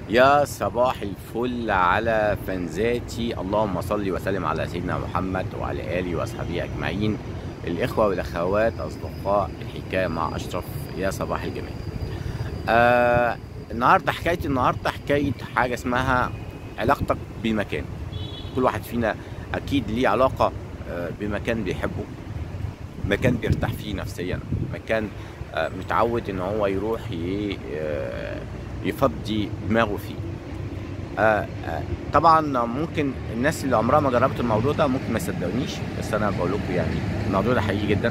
يا صباح الفل على فانزاتي اللهم صل وسلم على سيدنا محمد وعلى اله واصحابه اجمعين الاخوه والاخوات اصدقاء الحكايه مع اشرف يا صباح الجمال آه النهارده حكايه النهارده حكايه حاجه اسمها علاقتك بالمكان كل واحد فينا اكيد ليه علاقه آه بمكان بيحبه مكان بيرتاح فيه نفسيا مكان آه متعود ان هو يروح ي- آه يفضي دماغه فيه آه آه طبعا ممكن الناس اللي عمرها ما جربت الموضوع ده ممكن ما يصدقونيش بس انا بقول لكم يعني الموضوع ده حقيقي جدا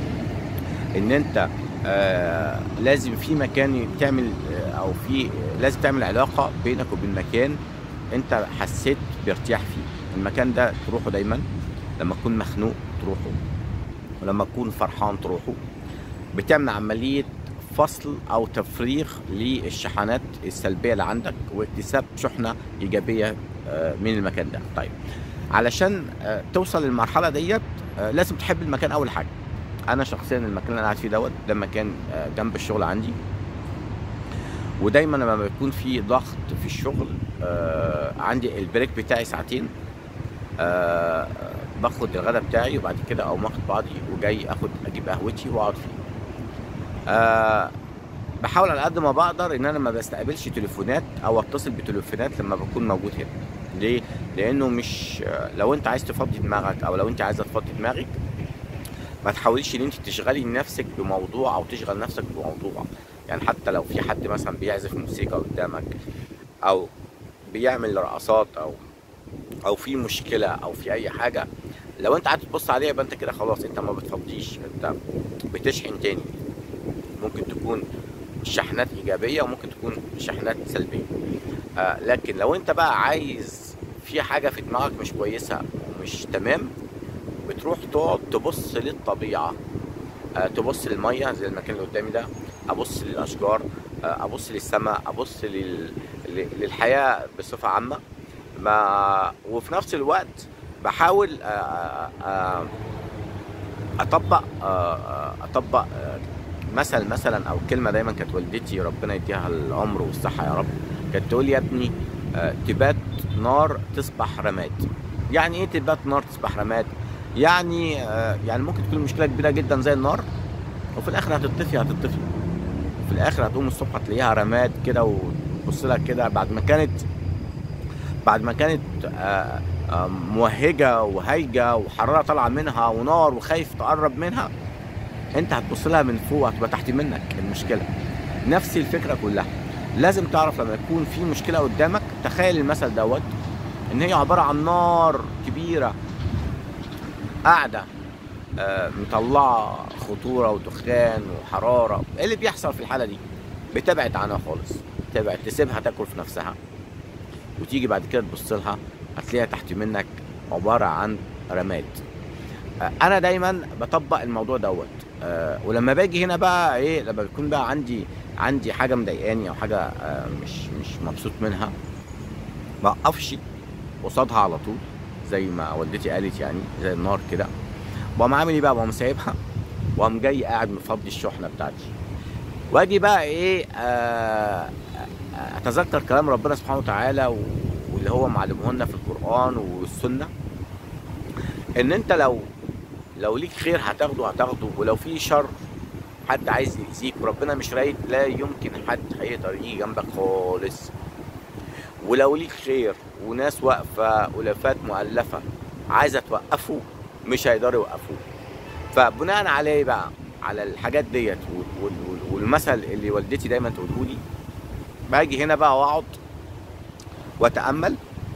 ان انت آه لازم في مكان تعمل آه او في لازم تعمل علاقه بينك وبين مكان انت حسيت بارتياح فيه المكان ده تروحه دايما لما تكون مخنوق تروحه ولما تكون فرحان تروحه بتعمل عمليه فصل او تفريغ للشحنات السلبيه اللي عندك واكتساب شحنه ايجابيه آه، من المكان ده طيب علشان آه، توصل للمرحله ديت آه، لازم تحب المكان اول حاجه انا شخصيا المكان اللي انا قاعد فيه دوت ده مكان آه، جنب الشغل عندي ودايما لما بيكون في ضغط في الشغل آه، عندي البريك بتاعي ساعتين آه، باخد الغداء بتاعي وبعد كده اقوم واخد بعضي وجاي اخد اجيب قهوتي واقعد فيه آه بحاول على قد ما بقدر ان انا ما بستقبلش تليفونات او اتصل بتليفونات لما بكون موجود هنا ليه لانه مش لو انت عايز تفضي دماغك او لو انت عايزه تفضي دماغك ما تحاوليش ان انت تشغلي نفسك بموضوع او تشغل نفسك بموضوع يعني حتى لو في حد مثلا بيعزف موسيقى قدامك او بيعمل رقصات او او في مشكله او في اي حاجه لو انت قعدت تبص عليها يبقى انت كده خلاص انت ما بتفضيش انت بتشحن تاني ممكن تكون شحنات ايجابيه وممكن تكون شحنات سلبيه آه لكن لو انت بقى عايز في حاجه في دماغك مش كويسه ومش تمام بتروح تقعد تبص للطبيعه آه تبص للميه زي المكان اللي قدامي ده ابص للاشجار آه ابص للسماء ابص لل... ل- للحياه بصفه عامه ما وفي نفس الوقت بحاول آه آه آه اطبق آه، آه، اطبق آه، مثل مثلا او كلمه دايما كانت والدتي ربنا يديها العمر والصحه يا رب كانت تقول يا ابني آه، تبات نار تصبح رماد يعني ايه تبات نار تصبح رماد يعني آه، يعني ممكن تكون مشكله كبيره جدا زي النار وفي الاخر هتطفي هتطفي وفي الاخر هتقوم الصبح تلاقيها رماد كده وتبص لها كده بعد ما كانت بعد ما كانت آه، آه، موهجه وهايجه وحراره طالعه منها ونار وخايف تقرب منها انت هتبص لها من فوق هتبقى تحت منك المشكله نفس الفكره كلها لازم تعرف لما يكون في مشكله قدامك تخيل المثل دوت ان هي عباره عن نار كبيره قاعده آه، مطلعه خطوره ودخان وحراره ايه اللي بيحصل في الحاله دي بتبعد عنها خالص تبعد تسيبها تاكل في نفسها وتيجي بعد كده تبص لها هتلاقيها تحت منك عباره عن رماد آه، انا دايما بطبق الموضوع دوت آه، ولما باجي هنا بقى ايه لما بيكون بقى عندي عندي حاجه مضايقاني او حاجه آه، مش مش مبسوط منها ما اقفش قصادها على طول زي ما والدتي قالت يعني زي النار كده بقوم عامل ايه بقى بقوم سايبها وقوم جاي قاعد مفضي الشحنه بتاعتي واجي بقى ايه آه آه، اتذكر كلام ربنا سبحانه وتعالى و- واللي هو معلمه لنا في القران والسنه ان انت لو لو ليك خير هتاخده هتاخده ولو في شر حد عايز يأذيك وربنا مش رايد لا يمكن حد هيقدر يجي جنبك خالص ولو ليك خير وناس واقفه ولافات مؤلفه عايزه توقفه مش هيقدروا يوقفوه فبناء على ايه بقى على الحاجات ديت وال- وال- وال- والمثل اللي والدتي دايما تقوله لي باجي هنا بقى واقعد واتامل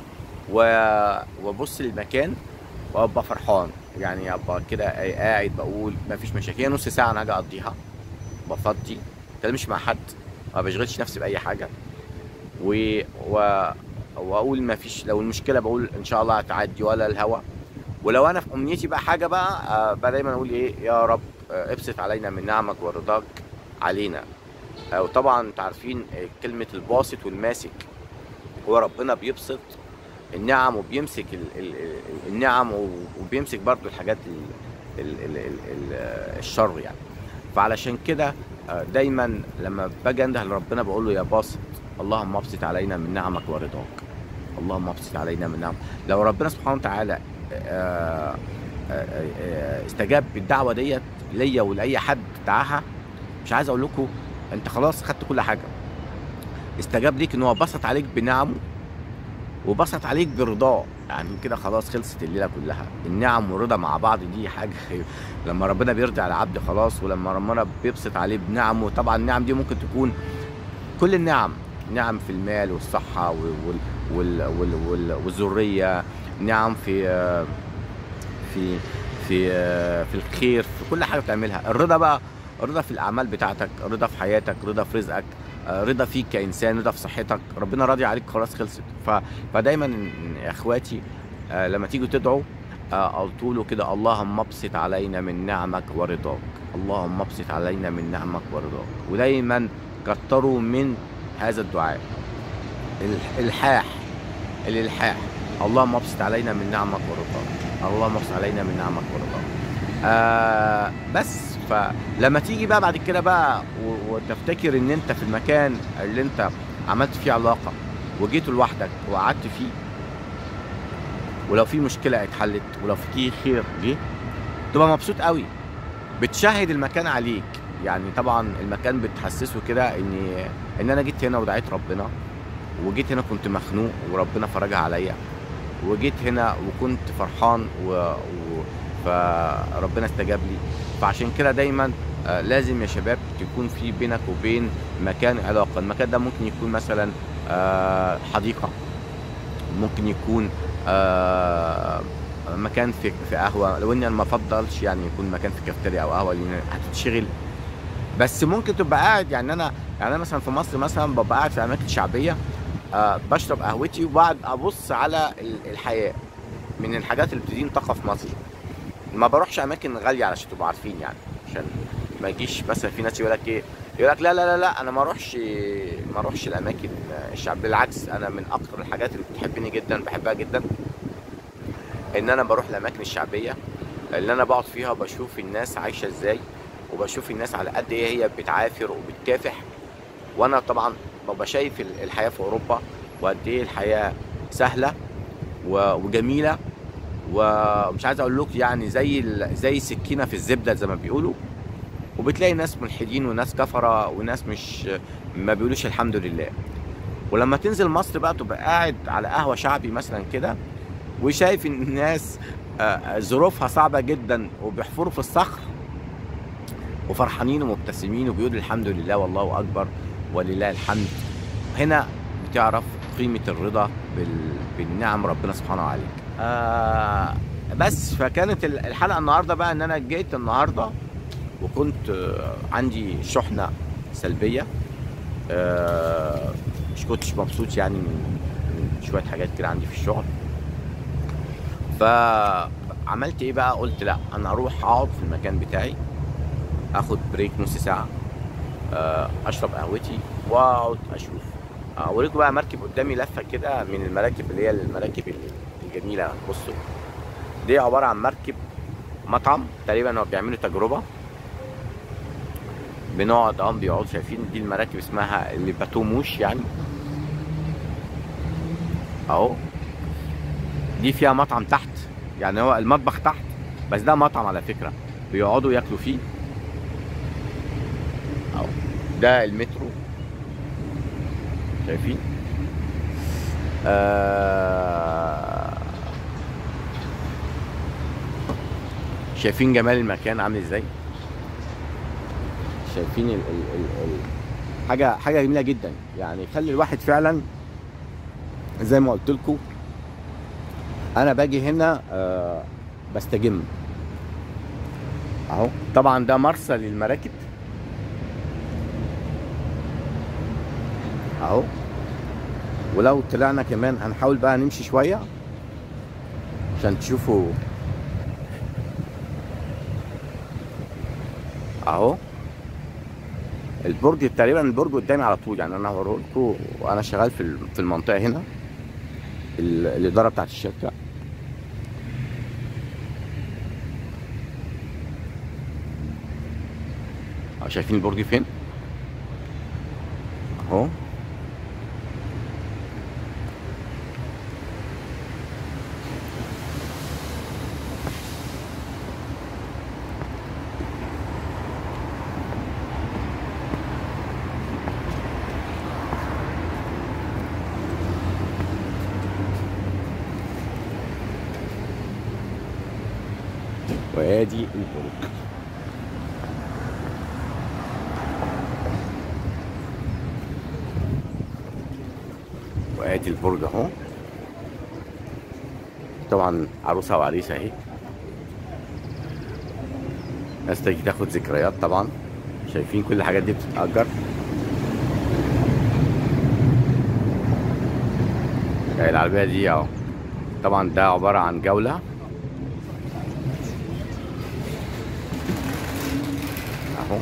و- وابص للمكان وابقى فرحان يعني ابقى كده قاعد بقول ما فيش مشاكل هي نص ساعه انا هاجي اقضيها بفضي ما بتكلمش مع حد ما بشغلش نفسي باي حاجه و... و... واقول ما فيش لو المشكله بقول ان شاء الله هتعدي ولا الهوا ولو انا في امنيتي بقى حاجه بقى آه، بقى دايما اقول ايه يا رب آه، ابسط علينا من نعمك ورضاك علينا آه، وطبعا انتوا عارفين آه، كلمه الباسط والماسك هو ربنا بيبسط النعم وبيمسك ال ال ال النعم وبيمسك برضو الحاجات ال ال ال ال ال الشر يعني فعلشان كده آه، دايما لما باجي انده لربنا بقول له يا باسط اللهم ابسط علينا من نعمك ورضاك اللهم ابسط علينا من نعمك لو ربنا سبحانه وتعالى آه، آه، آه، استجاب بالدعوه ديت ليا ولاي حد دعاها مش عايز اقول لكم انت خلاص خدت كل حاجه استجاب ليك ان هو بسط عليك بنعمه وبسط عليك برضاه يعني كده خلاص خلصت الليله كلها النعم والرضا مع بعض دي حاجه لما ربنا بيرضي على عبد خلاص ولما ربنا بيبسط عليه بنعمه طبعا النعم دي ممكن تكون كل النعم نعم في المال والصحه وال وال وال وال والذريه نعم في في في في الخير في كل حاجه بتعملها الرضا بقى رضا في الاعمال بتاعتك رضا في حياتك رضا في رزقك آه، رضا فيك كانسان رضا في صحتك ربنا راضي عليك خلاص خلصت ف... فدايما يا اخواتي آه، لما تيجوا تدعوا آه، قلتوا له كده اللهم ابسط علينا من نعمك ورضاك اللهم ابسط علينا من نعمك ورضاك ودايما كتروا من هذا الدعاء ال- الحاح الالحاح اللهم ابسط علينا من نعمك ورضاك اللهم ابسط علينا من نعمك ورضاك آه بس فلما تيجي بقى بعد كده بقى و- وتفتكر ان انت في المكان اللي انت عملت فيه علاقه وجيت لوحدك وقعدت فيه ولو في مشكله اتحلت ولو في خير جه تبقى مبسوط قوي بتشهد المكان عليك يعني طبعا المكان بتحسسه كده ان ان انا جيت هنا ودعيت ربنا وجيت هنا كنت مخنوق وربنا فرجها عليا وجيت هنا وكنت فرحان و... و... فربنا استجاب لي فعشان كده دايما آه، لازم يا شباب تكون في بينك وبين مكان علاقه المكان ده ممكن يكون مثلا آه، حديقه ممكن يكون آه، مكان في في قهوه لو اني انا ما افضلش يعني يكون مكان في كافتيريا او قهوه لان هتتشغل بس ممكن تبقى قاعد يعني انا يعني انا مثلا في مصر مثلا ببقى قاعد في اماكن شعبيه آه بشرب قهوتي وبقعد ابص على ال- الحياه من الحاجات اللي بتديني طاقه في مصر ما بروحش اماكن غاليه علشان تبقوا عارفين يعني عشان ما يجيش مثلا في ناس يقول لك ايه يقول لك لا لا لا لا انا ما اروحش ما اروحش الاماكن الشعب بالعكس انا من اكتر الحاجات اللي بتحبني جدا بحبها جدا ان انا بروح الاماكن الشعبيه اللي انا بقعد فيها وبشوف الناس عايشه ازاي وبشوف الناس على قد ايه هي بتعافر وبتكافح وانا طبعا ببقى شايف ال- الحياه في اوروبا وقد ايه الحياه سهله و- وجميله ومش عايز اقول لكم يعني زي ال- زي سكينه في الزبده زي ما بيقولوا وبتلاقي ناس ملحدين وناس كفره وناس مش ما بيقولوش الحمد لله ولما تنزل مصر بقى تبقى قاعد على قهوه شعبي مثلا كده وشايف ان الناس آه، ظروفها صعبه جدا وبيحفروا في الصخر وفرحانين ومبتسمين وبيقولوا الحمد لله والله اكبر ولله الحمد هنا بتعرف قيمه الرضا بال... بالنعم ربنا سبحانه عليك آه بس فكانت ال- الحلقه النهارده بقى ان انا جيت النهارده وكنت آه، عندي شحنه سلبيه آه مش كنتش مبسوط يعني من, من شويه حاجات كده عندي في الشغل فعملت ايه بقى قلت لا انا اروح اقعد في المكان بتاعي اخد بريك نص ساعه آه، اشرب قهوتي واقعد اشوف اوريكم بقى مركب قدامي لفه كده من المراكب اللي هي المراكب الجميله بصوا دي عباره عن مركب مطعم تقريبا هو بيعملوا تجربه بنقعد اه بيقعدوا شايفين دي المراكب اسمها اللي باتوموش يعني اهو دي فيها مطعم تحت يعني هو المطبخ تحت بس ده مطعم على فكره بيقعدوا ياكلوا فيه اهو ده المترو شايفين آه شايفين جمال المكان عامل ازاي شايفين ال ال ال ال حاجه حاجه جميله جدا يعني خلي الواحد فعلا زي ما قلت لكم انا باجي هنا آه بستجم اهو طبعا ده مرسى للمراكب اهو ولو طلعنا كمان هنحاول بقى نمشي شويه عشان تشوفوا اهو البرج تقريبا البرج قدامي على طول يعني انا هوريكم وانا شغال في ال- في المنطقه هنا ال- الاداره بتاعت الشركه أهو شايفين البرج فين اهو وادي البرج وادي البرج اهو طبعا عروسه وعريس اهي ناس تيجي تاخد ذكريات طبعا شايفين كل الحاجات دي بتتأجر يعني العربية دي اهو طبعا ده عبارة عن جولة اهو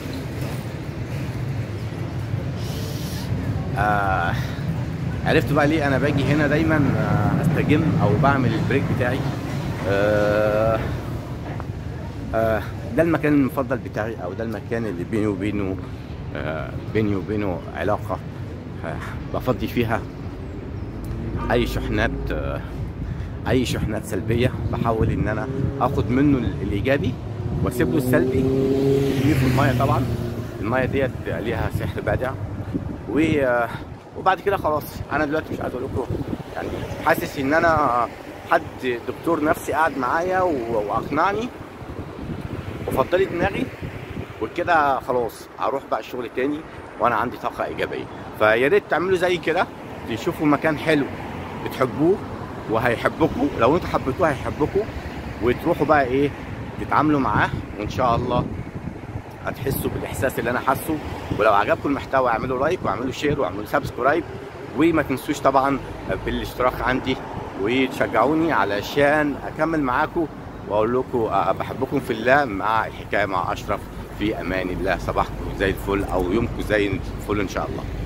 آه عرفت بقى ليه انا باجي هنا دايما آه، استجم او بعمل البريك بتاعي آه آه ده المكان المفضل بتاعي او ده المكان اللي بيني وبينه آه بيني وبينه علاقة آه بفضي فيها اي شحنات آه اي شحنات سلبية بحاول ان انا اخد منه الايجابي واسيب له السلبي يرميه في المية طبعا المية ديت ليها سحر بادع و آه، وبعد كده خلاص انا دلوقتي مش عايز اقول لكم يعني حاسس ان انا حد دكتور نفسي قاعد معايا و- واقنعني وفضلي دماغي وكده خلاص هروح بقى الشغل تاني وانا عندي طاقه ايجابيه فيا ريت تعملوا زي كده تشوفوا مكان حلو بتحبوه وهيحبكم لو انتوا حبيتوه هيحبكم وتروحوا بقى ايه تتعاملوا معاه وان شاء الله هتحسوا بالاحساس اللي انا حاسه ولو عجبكم المحتوى اعملوا لايك واعملوا شير واعملوا سبسكرايب وما تنسوش طبعا بالاشتراك عندي وتشجعوني علشان اكمل معاكم واقول لكم أه بحبكم في الله مع الحكايه مع اشرف في امان الله صباحكم زي الفل او يومكم زي الفل ان شاء الله